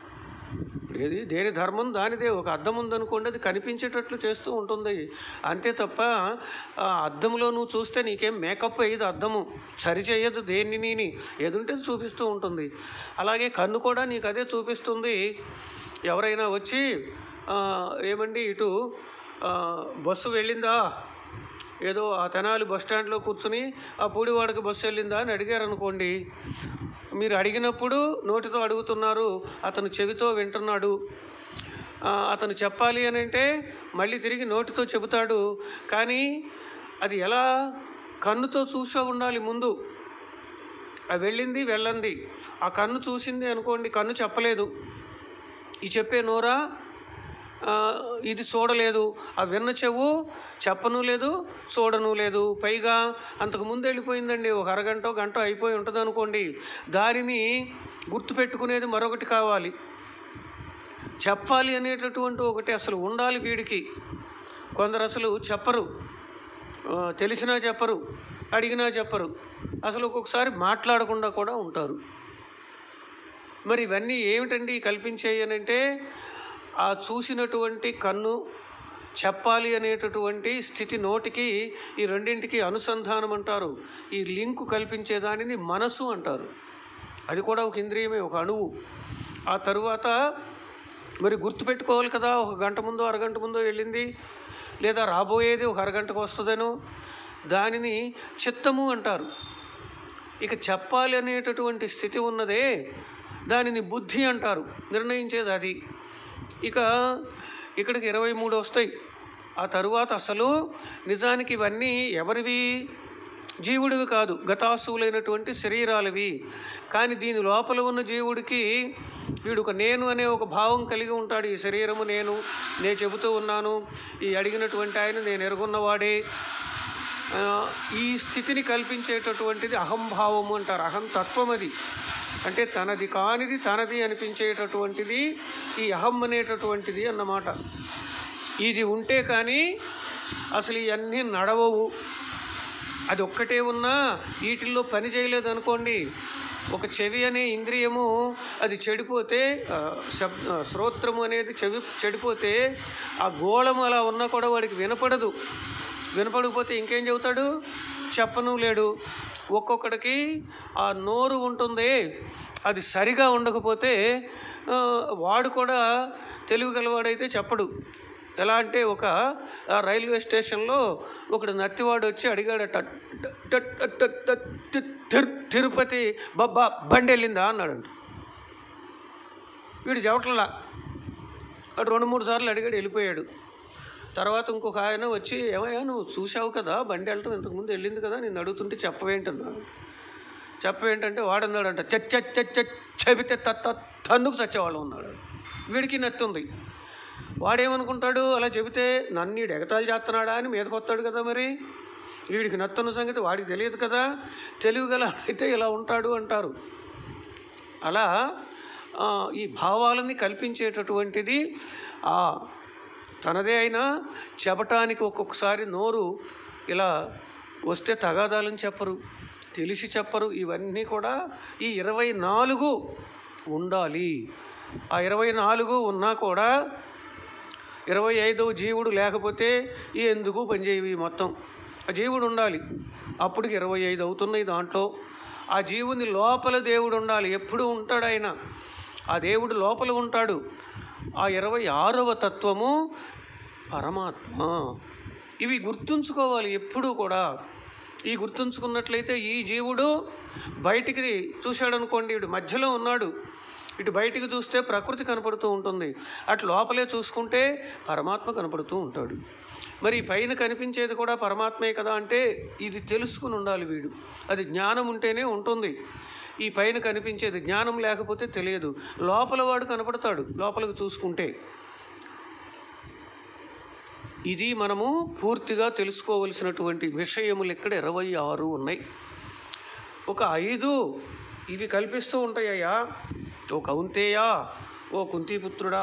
ఏది దేని ధర్మం దానిదే ఒక అద్దం ఉందనుకోండి అది కనిపించేటట్లు చేస్తూ ఉంటుంది అంతే తప్ప ఆ అద్దంలో నువ్వు చూస్తే నీకేం మేకప్ అయ్యేది అద్దము సరి చేయదు దేన్ని నీని ఏదుంటే అది చూపిస్తూ ఉంటుంది అలాగే కన్ను కూడా నీకు అదే చూపిస్తుంది ఎవరైనా వచ్చి ఆ, ఏమండి ఇటు ఆ, బస్సు వెళ్ళిందా ఏదో ఆ తెనాలి బస్ స్టాండ్లో కూర్చుని ఆ పూడివాడకి బస్సు వెళ్ళిందా అని అడిగారు అనుకోండి మీరు అడిగినప్పుడు నోటితో అడుగుతున్నారు అతను చెవితో వింటున్నాడు ఆ, అతను చెప్పాలి అని అంటే మళ్ళీ తిరిగి నోటితో చెబుతాడు కానీ అది ఎలా కన్నుతో చూసా ఉండాలి ముందు ఆ వెళ్ళింది వెళ్ళంది ఆ కన్ను చూసింది అనుకోండి కన్ను చెప్పలేదు ఈ చెప్పే నోరా ఆ, ఇది చూడలేదు ఆ విన్న చెవు చెప్పను లేదు చూడను లేదు పైగా అంతకు ముందు వెళ్ళిపోయిందండి ఒక అరగంట గంట అయిపోయి ఉంటుంది అనుకోండి దానిని గుర్తుపెట్టుకునేది మరొకటి కావాలి చెప్పాలి అనేటటువంటి ఒకటి అసలు ఉండాలి వీడికి కొందరు అసలు చెప్పరు ఆ, తెలిసినా చెప్పరు అడిగినా చెప్పరు అసలు ఒక్కొక్కసారి మాట్లాడకుండా కూడా ఉంటారు మరి ఇవన్నీ ఏమిటండి కల్పించేయి అని అంటే ఆ చూసినటువంటి కన్ను చెప్పాలి అనేటటువంటి స్థితి నోటికి ఈ రెండింటికి అనుసంధానం అంటారు ఈ లింకు కల్పించే దానిని మనసు అంటారు అది కూడా ఒక ఇంద్రియమే ఒక అణువు ఆ తరువాత మరి గుర్తుపెట్టుకోవాలి కదా ఒక గంట ముందో అరగంట ముందో వెళ్ళింది లేదా రాబోయేది ఒక అరగంటకు వస్తుందనో దానిని చిత్తము అంటారు ఇక చెప్పాలి అనేటటువంటి స్థితి ఉన్నదే దానిని బుద్ధి అంటారు నిర్ణయించేది అది ఇక ఇక్కడికి ఇరవై మూడు వస్తాయి ఆ తరువాత అసలు నిజానికి ఇవన్నీ ఎవరివి జీవుడివి కాదు గతాసువులైనటువంటి శరీరాలవి కానీ దీని లోపల ఉన్న జీవుడికి వీడు ఒక నేను అనే ఒక భావం కలిగి ఉంటాడు ఈ శరీరము నేను నేను చెబుతూ ఉన్నాను ఈ అడిగినటువంటి ఆయన నేను ఎరుగున్నవాడే ఆ, ఈ స్థితిని కల్పించేటటువంటిది అహంభావము అంటారు అహం తత్వం అది అంటే తనది కానిది తనది అనిపించేటటువంటిది ఈ అహం అనేటటువంటిది అన్నమాట ఇది ఉంటే కానీ అసలు ఇవన్నీ నడవవు అది ఒక్కటే ఉన్నా వీటిల్లో పని చేయలేదు అనుకోండి ఒక చెవి అనే ఇంద్రియము అది చెడిపోతే ఆ, శబ్ ఆ, శ్రోత్రము అనేది చెవి చెడిపోతే ఆ గోళం అలా ఉన్నా కూడా వాడికి వినపడదు వినపడకపోతే ఇంకేం చెబుతాడు చెప్పను లేడు ఒక్కొక్కడికి ఆ నోరు ఉంటుంది అది సరిగా ఉండకపోతే ఆ, వాడు కూడా తెలివి గలవాడైతే చెప్పడు ఎలా అంటే ఒక ఆ, రైల్వే స్టేషన్లో ఒకడు నత్తివాడు వచ్చి అడిగాడట "ట- ట- ట- ట- ట- తి- తిరు- తిరుపతి బబ్బా బండి వెళ్ళిందా అన్నాడంట వీడు చెప్పట్లా అటు రెండు మూడు సార్లు అడిగాడు వెళ్ళిపోయాడు తర్వాత ఇంకొక ఆయన వచ్చి ఏమయ్యా నువ్వు చూసావు కదా బండి వెళ్ళటం ఇంతకుముందు వెళ్ళింది కదా నేను అడుగుతుంటే చెప్పవేంటన్నాడు చెప్పవేంటంటే వాడన్నాడంట చచ్చ చచ్చ చెబితే తత్త తన్నుకు చచ్చేవాళ్ళు ఉన్నాడు వీడికి నత్తి ఉంది వాడేమనుకుంటాడు అలా చెబితే నన్ను ఈడు ఎగతాళి చేస్తున్నాడా అని మీదకి వస్తాడు కదా మరి వీడికి నత్తున్న సంగతి వాడికి తెలియదు కదా తెలివిగల అయితే ఇలా ఉంటాడు అంటారు అలా ఆ, ఈ భావాలని కల్పించేటటువంటిది ఆ తనదే అయినా చెప్పటానికి ఒక్కొక్కసారి నోరు ఇలా వస్తే తగాదాలని చెప్పరు తెలిసి చెప్పరు ఇవన్నీ కూడా ఈ ఇరవై నాలుగు ఉండాలి ఆ ఇరవై నాలుగు ఉన్నా కూడా ఇరవై ఐదవ జీవుడు లేకపోతే ఈ ఎందుకు పనిచేయవి మొత్తం ఆ జీవుడు ఉండాలి అప్పటికి ఇరవై ఐదు అవుతున్నాయి దాంట్లో ఆ జీవుని లోపల దేవుడు ఉండాలి ఎప్పుడు ఉంటాడు ఆయన ఆ దేవుడు లోపల ఉంటాడు ఆ ఇరవై ఆరవ తత్వము పరమాత్మ ఇవి గుర్తుంచుకోవాలి ఎప్పుడూ కూడా ఈ గుర్తుంచుకున్నట్లయితే ఈ జీవుడు బయటికి చూశాడనుకోండి ఇటు మధ్యలో ఉన్నాడు ఇటు బయటికి చూస్తే ప్రకృతి కనపడుతూ ఉంటుంది అటు లోపలే చూసుకుంటే పరమాత్మ కనపడుతూ ఉంటాడు మరి ఈ పైన కనిపించేది కూడా పరమాత్మే కదా అంటే ఇది తెలుసుకుని ఉండాలి వీడు అది జ్ఞానం ఉంటేనే ఉంటుంది ఈ పైన కనిపించేది జ్ఞానం లేకపోతే తెలియదు లోపల వాడు కనపడతాడు లోపలికి చూసుకుంటే ఇది మనము పూర్తిగా తెలుసుకోవలసినటువంటి విషయములు ఇక్కడ ఇరవై ఆరు ఉన్నాయి ఒక ఐదు ఇవి కల్పిస్తూ ఉంటాయ్యా ఓ కౌంతేయా ఓ కుంతీపుత్రుడా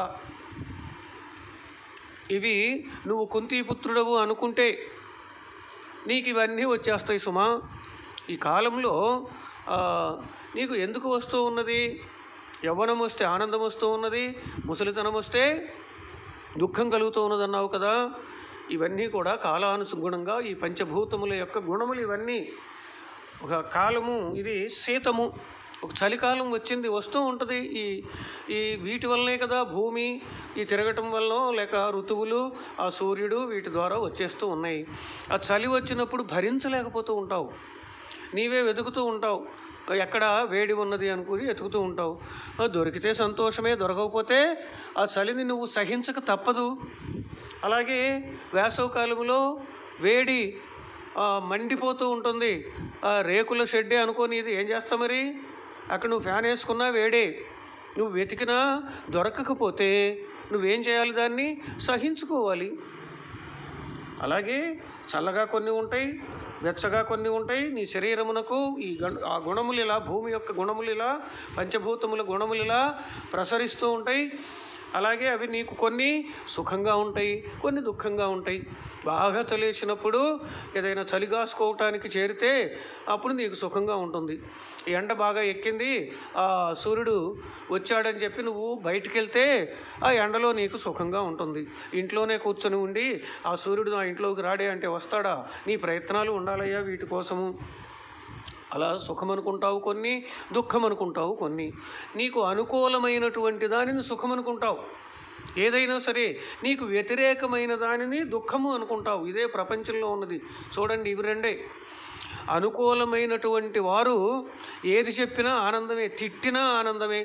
ఇవి నువ్వు కుంతీపుత్రుడవు అనుకుంటే నీకు ఇవన్నీ వచ్చేస్తాయి సుమా ఈ కాలంలో ఆ, నీకు ఎందుకు వస్తూ ఉన్నది యవ్వనం వస్తే ఆనందం వస్తూ ఉన్నది ముసలితనం వస్తే దుఃఖం కలుగుతూ ఉన్నదన్నావు కదా ఇవన్నీ కూడా కాలానుగుణంగా ఈ పంచభూతముల యొక్క గుణములు ఇవన్నీ ఒక కాలము ఇది శీతము ఒక చలికాలం వచ్చింది వస్తూ ఉంటుంది ఈ ఈ వీటి వల్లనే కదా భూమి ఈ తిరగటం వల్ల లేక ఋతువులు ఆ సూర్యుడు వీటి ద్వారా వచ్చేస్తూ ఉన్నాయి ఆ చలి వచ్చినప్పుడు భరించలేకపోతూ ఉంటావు నీవే వెతుకుతూ ఉంటావు ఎక్కడ వేడి ఉన్నది అనుకుని వెతుకుతూ ఉంటావు ఆ, దొరికితే సంతోషమే దొరకకపోతే ఆ చలిని నువ్వు సహించక తప్పదు అలాగే వేసవకాలంలో వేడి ఆ, మండిపోతూ ఉంటుంది ఆ, రేకుల షెడ్డే అనుకోని ఇది ఏం చేస్తావు మరి అక్కడ నువ్వు ఫ్యాన్ వేసుకున్నా వేడే నువ్వు వెతికినా దొరకకపోతే నువ్వేం చేయాలి దాన్ని సహించుకోవాలి అలాగే చల్లగా కొన్ని ఉంటాయి వెచ్చగా కొన్ని ఉంటాయి నీ శరీరమునకు ఈ గణ ఆ గుణములు ఇలా భూమి యొక్క గుణములు ఇలా పంచభూతముల గుణములు ఇలా ప్రసరిస్తూ ఉంటాయి అలాగే అవి నీకు కొన్ని సుఖంగా ఉంటాయి కొన్ని దుఃఖంగా ఉంటాయి బాగా చలేసినప్పుడు ఏదైనా చలిగాసుకోవటానికి చేరితే అప్పుడు నీకు సుఖంగా ఉంటుంది ఈ ఎండ బాగా ఎక్కింది ఆ సూర్యుడు వచ్చాడని చెప్పి నువ్వు బయటికి వెళ్తే ఆ ఎండలో నీకు సుఖంగా ఉంటుంది ఇంట్లోనే కూర్చొని ఉండి ఆ సూర్యుడు నా ఇంట్లోకి రాడే అంటే వస్తాడా నీ ప్రయత్నాలు ఉండాలయ్యా వీటి కోసము అలా సుఖం అనుకుంటావు కొన్ని దుఃఖం అనుకుంటావు కొన్ని నీకు అనుకూలమైనటువంటి దానిని సుఖం అనుకుంటావు ఏదైనా సరే నీకు వ్యతిరేకమైన దానిని దుఃఖము అనుకుంటావు ఇదే ప్రపంచంలో ఉన్నది చూడండి ఇవి రెండే అనుకూలమైనటువంటి వారు ఏది చెప్పినా ఆనందమే తిట్టినా ఆనందమే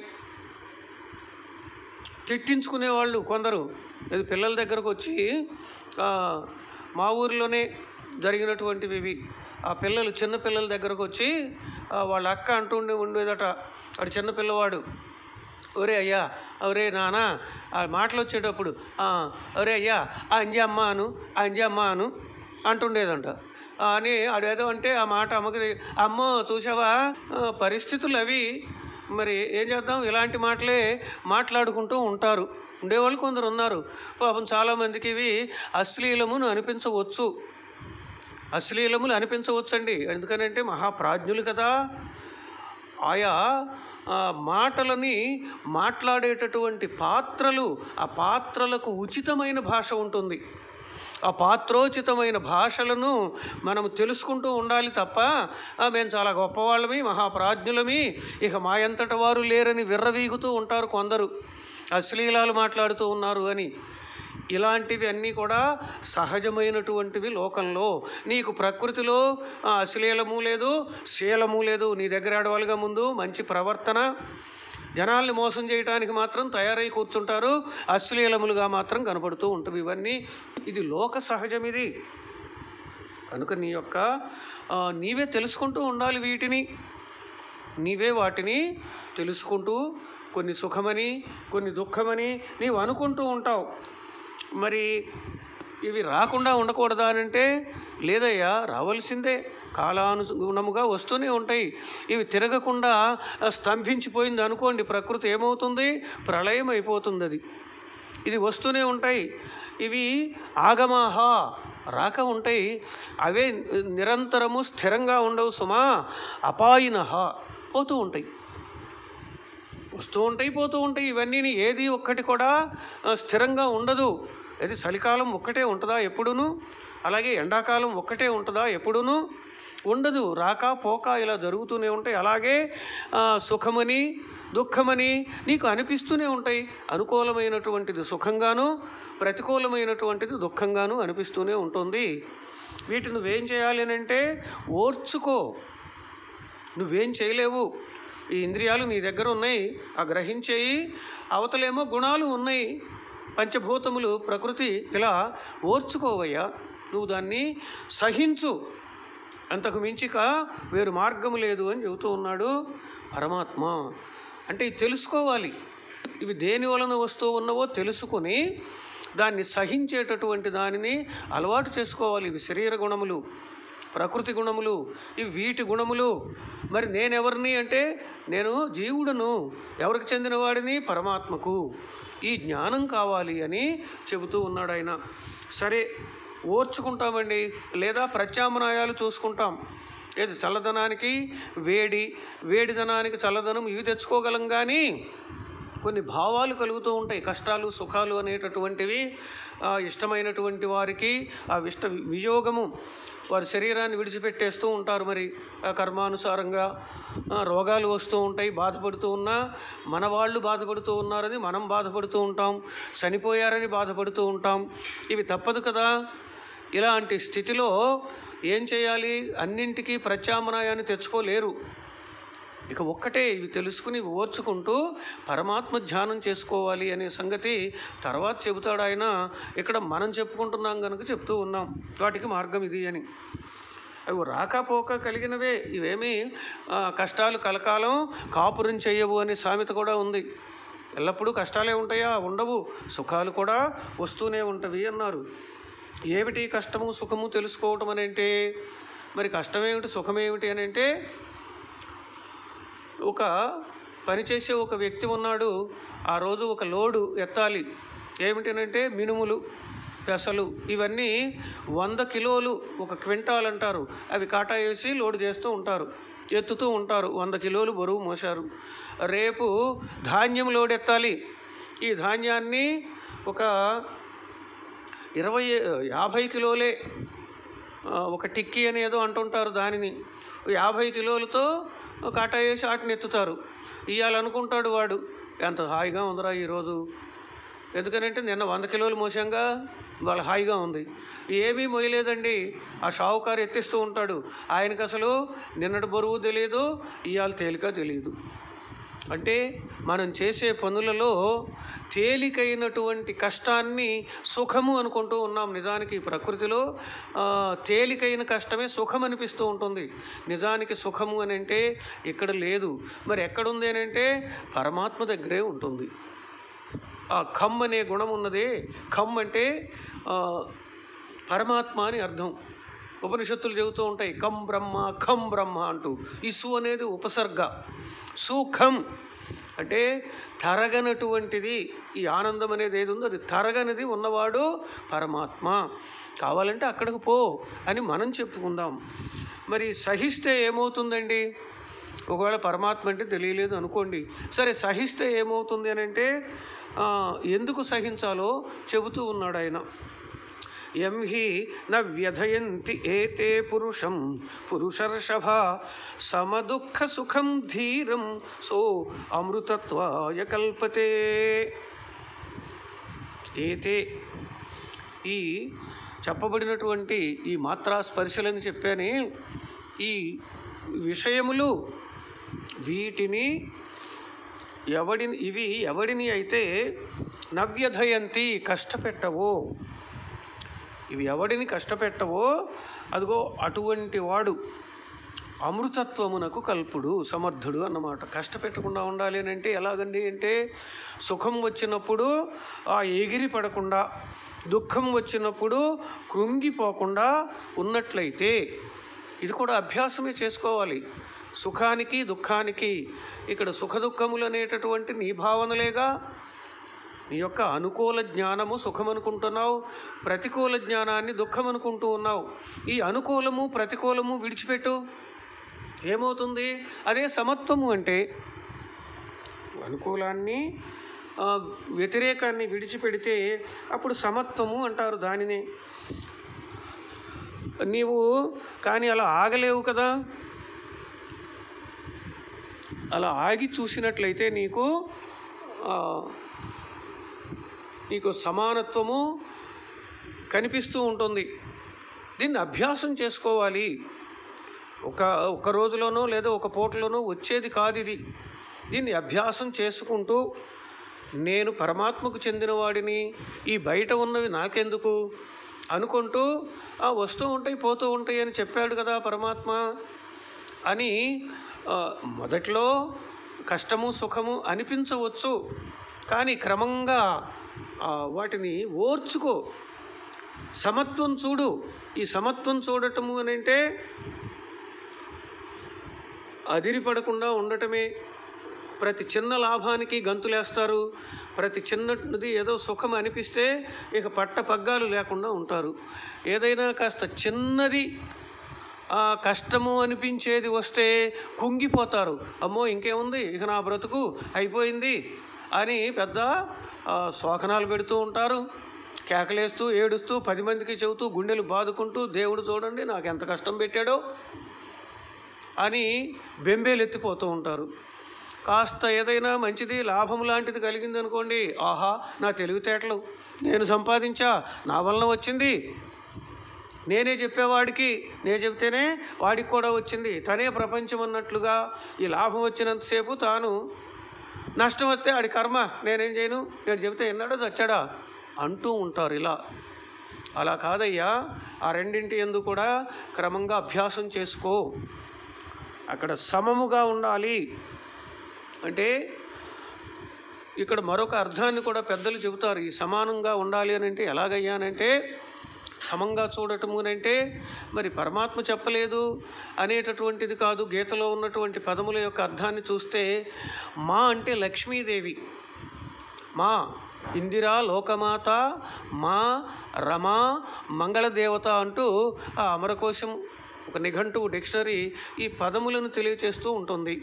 తిట్టించుకునే వాళ్ళు కొందరు ఇది పిల్లల దగ్గరకు వచ్చి ఆ, మా ఊరిలోనే జరిగినటువంటివి ఇవి ఆ పిల్లలు చిన్న పిల్లల దగ్గరకు వచ్చి ఆ, వాళ్ళ అక్క అంటుండే ఉండేదట అటు చిన్న పిల్లవాడు ఒరే అయ్యా ఒరే నానా ఆ మాటలు వచ్చేటప్పుడు "ఆ, ఒరే అయ్యా ఆ అంజమ్మ అను ఆ అంజమ్మ అను అంటుండేదంట ఆ, అని అదేదో అంటే ఆ మాట అమ్మకి అమ్మో చూసావా ఆ, పరిస్థితులు అవి మరి ఏం చేద్దాం ఇలాంటి మాటలే మాట్లాడుకుంటూ ఉంటారు ఉండేవాళ్ళు కొందరు ఉన్నారు పాపం చాలామందికి ఇవి అశ్లీలమును అనిపించవచ్చు అశ్లీలములు అనిపించవచ్చండి ఎందుకనంటే మహాప్రాజ్ఞులు కదా ఆయా ఆ, మాటలని మాట్లాడేటటువంటి పాత్రలు ఆ పాత్రలకు ఉచితమైన భాష ఉంటుంది ఆ పాత్రోచితమైన భాషలను మనం తెలుసుకుంటూ ఉండాలి తప్ప "ఆ, మేము చాలా గొప్పవాళ్ళమి మహాప్రాజ్ఞులమి ఇక మా ఎంతటి వారు లేరని విర్రవీగుతూ ఉంటారు కొందరు అశ్లీలాలు మాట్లాడుతూ ఉన్నారు అని ఇలాంటివి అన్నీ కూడా సహజమైనటువంటివి లోకంలో నీకు ప్రకృతిలో ఆ, అశ్లీలము లేదు శీలము లేదు నీ దగ్గర ఆడవాళ్ళుగా ముందు మంచి ప్రవర్తన జనాల్ని మోసం చేయడానికి మాత్రం తయారై కూర్చుంటారు అశ్లీలములుగా మాత్రం కనపడుతూ ఉంటుంది ఇవన్నీ ఇది లోక సహజం ఇది కనుక నీ యొక్క ఆ, నీవే తెలుసుకుంటూ ఉండాలి వీటిని నీవే వాటిని తెలుసుకుంటూ కొన్ని సుఖమని కొన్ని దుఃఖమని నీవు అనుకుంటూ ఉంటావు మరి ఇవి రాకుండా ఉండకూడదా అని అంటే లేదయ్యా రావాల్సిందే కాలానుగుణముగా వస్తూనే ఉంటాయి ఇవి తిరగకుండా ఆ, స్తంభించిపోయింది అనుకోండి ప్రకృతి ఏమవుతుంది ప్రళయం అయిపోతుంది అది ఇది వస్తూనే ఉంటాయి ఇవి ఆగమాహ రాక ఉంటాయి అవే నిరంతరము స్థిరంగా ఉండవు సుమా అపాయినహ పోతూ ఉంటాయి వస్తూ ఉంటాయి పోతూ ఉంటాయి ఇవన్నీ ఏది ఒక్కటి కూడా ఆ, స్థిరంగా ఉండదు అది చలికాలం ఒక్కటే ఉంటుందా ఎప్పుడును అలాగే ఎండాకాలం ఒక్కటే ఉంటుందా ఎప్పుడును ఉండదు రాక పోక ఇలా జరుగుతూనే ఉంటాయి అలాగే ఆ, సుఖమని దుఃఖమని నీకు అనిపిస్తూనే ఉంటాయి అనుకూలమైనటువంటిది సుఖంగాను ప్రతికూలమైనటువంటిది దుఃఖంగాను అనిపిస్తూనే ఉంటుంది వీటిని నువ్వేం చేయాలి అని అంటే ఓర్చుకో నువ్వేం చేయలేవు ఈ ఇంద్రియాలు నీ దగ్గర ఉన్నాయి ఆ గ్రహించేయి అవతలేమో గుణాలు ఉన్నాయి పంచభూతములు ప్రకృతి ఇలా ఓర్చుకోవయ్యా నువ్వు దాన్ని సహించు అంతకు మించిక వేరు మార్గము లేదు అని చెబుతూ ఉన్నాడు పరమాత్మ అంటే ఇది తెలుసుకోవాలి ఇవి దేని వలన వస్తూ ఉన్నవో తెలుసుకొని దాన్ని సహించేటటువంటి దానిని అలవాటు చేసుకోవాలి ఇవి శరీర గుణములు ప్రకృతి గుణములు ఇవి వీటి గుణములు మరి నేనెవరిని అంటే నేను జీవుడను ఎవరికి చెందినవాడిని పరమాత్మకు ఈ జ్ఞానం కావాలి అని చెబుతూ ఉన్నాడు ఆయన సరే ఓర్చుకుంటామండి లేదా ప్రత్యామ్నాయాలు చూసుకుంటాం ఏది చల్లదనానికి వేడి వేడిదనానికి చల్లదనం ఇవి తెచ్చుకోగలం కానీ కొన్ని భావాలు కలుగుతూ ఉంటాయి కష్టాలు సుఖాలు అనేటటువంటివి ఆ, ఇష్టమైనటువంటి వారికి ఆ ఇష్ట వియోగము వారి శరీరాన్ని విడిచిపెట్టేస్తూ ఉంటారు మరి ఆ కర్మానుసారంగా ఆ, రోగాలు వస్తూ ఉంటాయి బాధపడుతూ ఉన్నా మన వాళ్ళు బాధపడుతూ ఉన్నారని మనం బాధపడుతూ ఉంటాం చనిపోయారని బాధపడుతూ ఉంటాం ఇవి తప్పదు కదా ఇలాంటి స్థితిలో ఏం చేయాలి అన్నింటికీ ప్రత్యామ్నాయాన్ని తెచ్చుకోలేరు ఇక ఒక్కటే ఇవి తెలుసుకుని ఓర్చుకుంటూ పరమాత్మ ధ్యానం చేసుకోవాలి అనే సంగతి తర్వాత చెబుతాడు ఆయన ఇక్కడ మనం చెప్పుకుంటున్నాం కనుక చెప్తూ ఉన్నాం వాటికి మార్గం ఇది అని అవి రాకపోక కలిగినవే ఇవేమీ ఆ, కష్టాలు కలకాలం కాపురం చేయవు అనే సామెత కూడా ఉంది ఎల్లప్పుడూ కష్టాలే ఉంటాయా ఉండవు సుఖాలు కూడా వస్తూనే ఉంటవి అన్నారు ఏమిటి కష్టము సుఖము తెలుసుకోవటం అని అంటే మరి కష్టమేమిటి సుఖమేమిటి అని అంటే ఒక పనిచేసే ఒక వ్యక్తి ఉన్నాడు ఆ రోజు ఒక లోడు ఎత్తాలి ఏమిటనంటే మినుములు పెసలు ఇవన్నీ వంద కిలోలు ఒక క్వింటాల్ అంటారు అవి కాటా వేసి లోడు చేస్తూ ఉంటారు ఎత్తుతూ ఉంటారు వంద కిలోలు బరువు మోశారు రేపు ధాన్యం లోడు ఎత్తాలి ఈ ధాన్యాన్ని ఒక ఇరవై యాభై కిలోలే ఆ, ఒక టిక్కీ అని ఏదో అంటుంటారు దానిని యాభై కిలోలతో కాటా వేసి ఆటని ఎత్తుతారు ఇవ్వాలనుకుంటాడు వాడు ఎంత హాయిగా ఉందిరా ఈరోజు ఎందుకనంటే నిన్న వంద కిలోలు మోసంగా వాళ్ళ హాయిగా ఉంది ఏమీ మొయ్యలేదండి ఆ షావుకారు ఎత్తిస్తూ ఉంటాడు ఆయనకు అసలు నిన్నటి బరువు తెలియదు ఇవాళ తేలిక తెలియదు అంటే మనం చేసే పనులలో తేలికైనటువంటి కష్టాన్ని సుఖము అనుకుంటూ ఉన్నాం నిజానికి ఈ ప్రకృతిలో ఆ, తేలికైన కష్టమే సుఖం అనిపిస్తూ ఉంటుంది నిజానికి సుఖము అని అంటే ఇక్కడ లేదు మరి ఎక్కడుంది అని అంటే పరమాత్మ దగ్గరే ఉంటుంది ఆ ఖమ్ అనే గుణం ఉన్నదే ఖమ్ అంటే ఆ, పరమాత్మ అని అర్థం ఉపనిషత్తులు చెబుతూ ఉంటాయి కం బ్రహ్మ ఖం బ్రహ్మ అంటూ ఇసు అనేది ఉపసర్గ సుఖం అంటే తరగనటువంటిది ఈ ఆనందం అనేది ఏది ఉందో అది తరగనిది ఉన్నవాడు పరమాత్మ కావాలంటే అక్కడికి పో అని మనం చెప్పుకుందాం మరి సహిస్తే ఏమవుతుందండి ఒకవేళ పరమాత్మ అంటే తెలియలేదు అనుకోండి సరే సహిస్తే ఏమవుతుంది అని అంటే ఆ, ఎందుకు సహించాలో చెబుతూ ఉన్నాడు ఆయన ఎం హి న వ్యధయంతి ఏతే పురుషం పురుషర్షభ సమదుఃఖ సుఖం ధీరం సో అమృతత్వాయ కల్పతే ఏతే ఈ చెప్పబడినటువంటి ఈ మాత్రా స్పర్శలని చెప్పానే ఈ విషయములు వీటిని ఎవడిని ఇవి ఎవడిని అయితే నవ్యధయంతి కష్టపెట్టవో ఇవి ఎవడిని కష్టపెట్టవో అదిగో అటువంటి వాడు అమృతత్వమునకు కల్పుడు సమర్థుడు అన్నమాట కష్టపెట్టకుండా ఉండాలి అని అంటే ఎలాగండి అంటే సుఖం వచ్చినప్పుడు ఆ ఎగిరి పడకుండా దుఃఖం వచ్చినప్పుడు కృంగిపోకుండా ఉన్నట్లయితే ఇది కూడా అభ్యాసమే చేసుకోవాలి సుఖానికి దుఃఖానికి ఇక్కడ సుఖ దుఃఖములు అనేటటువంటి నీ భావనలేగా నీ యొక్క అనుకూల జ్ఞానము సుఖం అనుకుంటున్నావు ప్రతికూల జ్ఞానాన్ని దుఃఖం అనుకుంటూ ఉన్నావు ఈ అనుకూలము ప్రతికూలము విడిచిపెట్టు ఏమవుతుంది అదే సమత్వము అంటే అనుకూలాన్ని ఆ, వ్యతిరేకాన్ని విడిచిపెడితే అప్పుడు సమత్వము అంటారు దానిని నీవు కానీ అలా ఆగలేవు కదా అలా ఆగి చూసినట్లయితే నీకు ఆ, నీకు సమానత్వము కనిపిస్తూ ఉంటుంది దీన్ని అభ్యాసం చేసుకోవాలి ఒక ఒక రోజులోనో లేదా ఒక పూటలోనో వచ్చేది కాదు ఇది దీన్ని అభ్యాసం చేసుకుంటూ నేను పరమాత్మకు చెందినవాడిని ఈ బయట ఉన్నవి నాకెందుకు అనుకుంటూ "ఆ, వస్తూ ఉంటాయి పోతూ ఉంటాయి అని చెప్పాడు కదా పరమాత్మ అని ఆ, మొదట్లో కష్టము సుఖము అనిపించవచ్చు కానీ క్రమంగా ఆ, వాటిని ఓర్చుకో సమత్వం చూడు ఈ సమత్వం చూడటము అని అంటే అదిరిపడకుండా ఉండటమే ప్రతి చిన్న లాభానికి గంతులేస్తారు ప్రతి చిన్నది ఏదో సుఖం అనిపిస్తే ఇక పట్ట పగ్గాలు లేకుండా ఉంటారు ఏదైనా కాస్త చిన్నది ఆ కష్టము అనిపించేది వస్తే కుంగిపోతారు అమ్మో ఇంకేముంది ఇక నా బ్రతుకు అయిపోయింది అని పెద్ద ఆ, శోకనాలు పెడుతూ ఉంటారు కేకలేస్తూ ఏడుస్తూ పది మందికి చెబుతూ గుండెలు బాదుకుంటూ దేవుడు చూడండి నాకు ఎంత కష్టం పెట్టాడో అని బెంబేలు ఎత్తిపోతూ ఉంటారు కాస్త ఏదైనా మంచిది లాభం లాంటిది కలిగింది అనుకోండి ఆహా నా తెలివితేటలు నేను సంపాదించా నా వలన వచ్చింది నేనే చెప్పేవాడికి నేను చెప్తేనే వాడికి కూడా వచ్చింది తనే ప్రపంచం అన్నట్లుగా ఈ లాభం వచ్చినంతసేపు తాను నష్టం వస్తే ఆడి కర్మ నేనేం చేయను నేను చెబితే ఎన్నాడో చచ్చాడా అంటూ ఉంటారు ఇలా అలా కాదయ్యా ఆ రెండింటి ఎందు కూడా క్రమంగా అభ్యాసం చేసుకో అక్కడ సమముగా ఉండాలి అంటే ఇక్కడ మరొక అర్థాన్ని కూడా పెద్దలు చెబుతారు ఈ సమానంగా ఉండాలి అని అంటే ఎలాగయ్యానంటే సమంగా చూడటము అని అంటే మరి పరమాత్మ చెప్పలేదు అనేటటువంటిది కాదు గీతలో ఉన్నటువంటి పదముల యొక్క అర్థాన్ని చూస్తే మా అంటే లక్ష్మీదేవి మా ఇందిరా లోకమాత మా రమా మంగళదేవత అంటూ ఆ అమరకోశం ఒక నిఘంటువు డిక్షనరీ ఈ పదములను తెలియచేస్తూ ఉంటుంది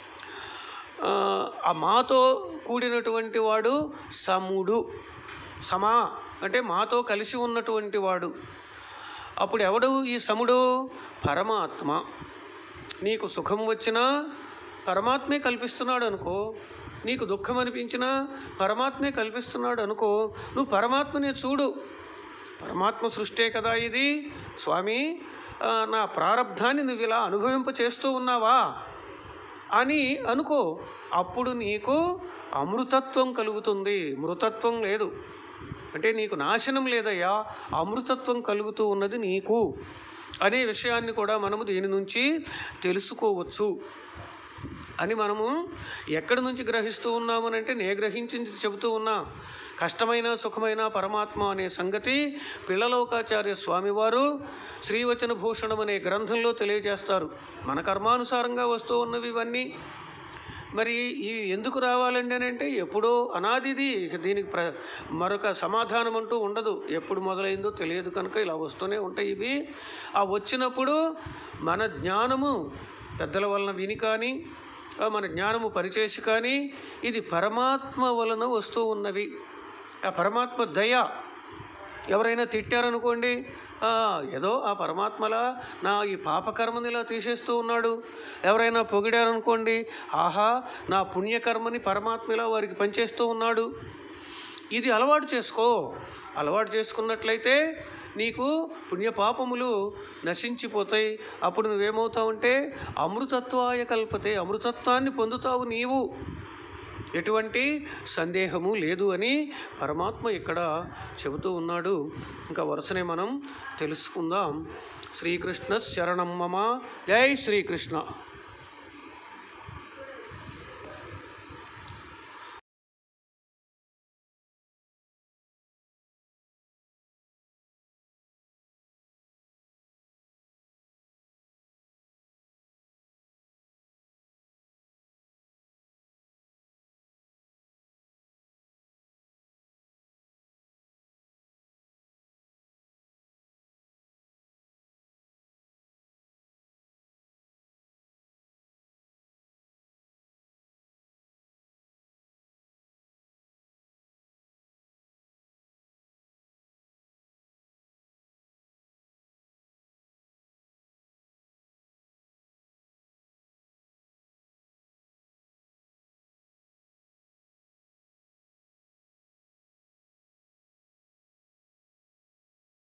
ఆ, ఆ మాతో కూడినటువంటి వాడు సముడు సమా అంటే మాతో కలిసి ఉన్నటువంటి వాడు అప్పుడు ఎవడు ఈ సముడు పరమాత్మ నీకు సుఖం వచ్చినా పరమాత్మే కల్పిస్తున్నాడు అనుకో నీకు దుఃఖం అనిపించినా పరమాత్మే కల్పిస్తున్నాడు అనుకో నువ్వు పరమాత్మనే చూడు పరమాత్మ సృష్టే కదా ఇది స్వామి ఆ, నా ప్రారంధాన్ని నువ్వు ఇలా అనుభవింప చేస్తూ ఉన్నావా అని అనుకో అప్పుడు నీకు అమృతత్వం కలుగుతుంది మృతత్వం లేదు అంటే నీకు నాశనం లేదయ్యా అమృతత్వం కలుగుతూ ఉన్నది నీకు అనే విషయాన్ని కూడా మనము దీని నుంచి తెలుసుకోవచ్చు అని మనము ఎక్కడి నుంచి గ్రహిస్తూ ఉన్నామనంటే నే గ్రహించింది చెబుతూ ఉన్నా కష్టమైన సుఖమైన పరమాత్మ అనే సంగతి పిల్లలోకాచార్య స్వామివారు శ్రీవచన భూషణం అనే గ్రంథంలో తెలియజేస్తారు మన కర్మానుసారంగా వస్తూ ఉన్నవి ఇవన్నీ మరి ఇవి ఎందుకు రావాలండి అని అంటే ఎప్పుడో అనాదిది ఇక దీనికి ప్ర మరొక సమాధానం అంటూ ఉండదు ఎప్పుడు మొదలైందో తెలియదు కనుక ఇలా వస్తూనే ఉంటాయి ఇవి ఆ వచ్చినప్పుడు మన జ్ఞానము పెద్దల వలన విని కానీ ఆ మన జ్ఞానము పరిచేసి కానీ ఇది పరమాత్మ వలన వస్తూ ఉన్నవి ఆ పరమాత్మ దయ ఎవరైనా తిట్టారనుకోండి "ఆ, ఏదో ఆ పరమాత్మలా నా ఈ పాపకర్మని ఇలా తీసేస్తూ ఉన్నాడు ఎవరైనా పొగిడారనుకోండి ఆహా నా పుణ్యకర్మని పరమాత్మ ఇలా వారికి పనిచేస్తూ ఉన్నాడు ఇది అలవాటు చేసుకో అలవాటు చేసుకున్నట్లయితే నీకు పుణ్యపాపములు నశించిపోతాయి అప్పుడు నువ్వేమవుతావంటే అమృతత్వాయ కల్పతే అమృతత్వాన్ని పొందుతావు నీవు ఎటువంటి సందేహము లేదు అని పరమాత్మ ఇక్కడ చెబుతూ ఉన్నాడు ఇంకా వరుసనే మనం తెలుసుకుందాం శ్రీకృష్ణ శరణం మమ జై శ్రీకృష్ణ